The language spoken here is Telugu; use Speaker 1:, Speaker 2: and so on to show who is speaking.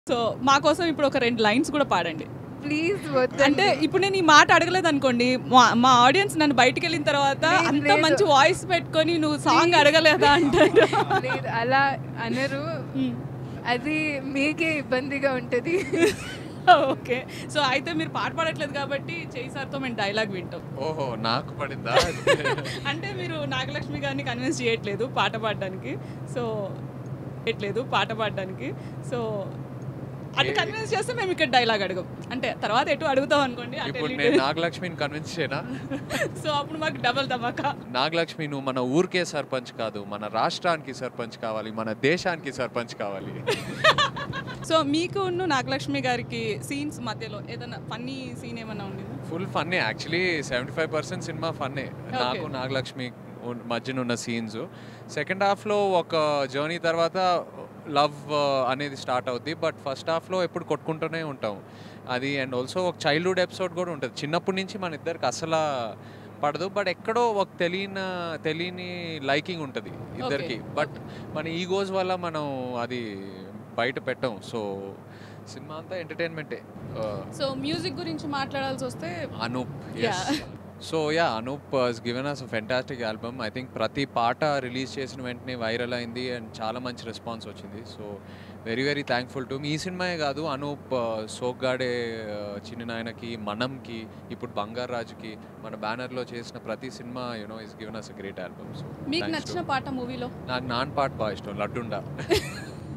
Speaker 1: సో మా కోసం ఇప్పుడు ఒక రెండు లైన్స్ కూడా పాడండి
Speaker 2: ప్లీజ్ వద్దు
Speaker 1: అంటే ఇప్పుడు నేను ఈ మాట అడగలేదు అనుకోండి మా మా ఆడియన్స్ నన్ను బయటికి వెళ్ళిన తర్వాత
Speaker 2: లేదు,
Speaker 1: అంత
Speaker 2: లేదు.
Speaker 1: మంచి వాయిస్ పెట్టుకొని నువ్వు సాంగ్
Speaker 2: Please.
Speaker 1: అడగలేదా అంటారు
Speaker 2: లేదు అలా అనరు అది మీకే ఇబ్బందిగా ఉంటుంది
Speaker 1: ఓకే సో అయితే మీరు పాట పాడట్లేదు కాబట్టి చేయి సార్తో మేము డైలాగ్ వింటాం
Speaker 3: ఓహో నాకు పడిందా
Speaker 1: అంటే మీరు నాగలక్ష్మి గారిని కన్విన్స్ చేయట్లేదు పాట పాడడానికి సో చేయట్లేదు పాట పాడడానికి సో అటు కన్విన్స్ చేస్తే మేము ఇక్కడ డైలాగ్ అడగం అంటే తర్వాత ఎటు అడుగుతాం అనుకోండి అటు
Speaker 3: ఇప్పుడు
Speaker 1: వెళ్ళి
Speaker 3: నేను నాగలక్ష్మిని కన్విన్స్ చేయనా
Speaker 1: సో అప్పుడు మాకు డబల్ ధమాకా
Speaker 3: నాగలక్ష్మి నువ్వు మన ఊరికే సర్పంచ్ కాదు మన రాష్ట్రానికి సర్పంచ్ కావాలి మన దేశానికి సర్పంచ్ కావాలి
Speaker 1: సో మీకు ఉన్న నాగలక్ష్మి గారికి సీన్స్ మధ్యలో ఏదైనా ఫన్నీ సీన్ ఏమైనా ఉండింది
Speaker 3: ఫుల్ ఫన్నే actually seventy five percent cinema ఫన్నే నాకు నాగలక్ష్మి ఉన్- మధ్యన ఉన్న సీన్స్ సెకండ్ హాఫ్లో ఒక జర్నీ తర్వాత లవ్ అనేది స్టార్ట్ అవుద్ది బట్ ఫస్ట్ హాఫ్లో ఎప్పుడు కొట్టుకుంటూనే ఉంటాం అది అండ్ ఆల్సో ఒక చైల్డ్హుడ్ ఎపిసోడ్ కూడా ఉంటుంది చిన్నప్పటి నుంచి మన ఇద్దరికి అసలు పడదు బట్ ఎక్కడో ఒక తెలియని తెలియని లైకింగ్ ఉంటుంది ఇద్దరికి బట్ మన ఈగోస్ వల్ల మనం అది బయట పెట్టాం సో సినిమా అంతా ఎంటర్టైన్మెంటే
Speaker 1: సో మ్యూజిక్ గురించి మాట్లాడాల్సి వస్తే
Speaker 3: Anoop
Speaker 1: Yeah.
Speaker 3: So ya Anoop has given us fantastic album I think ప్రతి పాట రిలీజ్ చేసిన వెంటనే వైరల్ అయింది అండ్ చాలా మంచి రెస్పాన్స్ వచ్చింది so very very thankful to ఈ సినిమాయే కాదు అనూప్ సోగ్గాడే చిన్న నాయనకి మనంకి ఇప్పుడు బంగారు రాజుకి మన బ్యానర్లో చేసిన ప్రతి cinema you know is given us a great album so
Speaker 1: మీకు నచ్చిన పాట మూవీలో
Speaker 3: నాకు నాన్ పాట బాగా ఇష్టం లడ్డుండా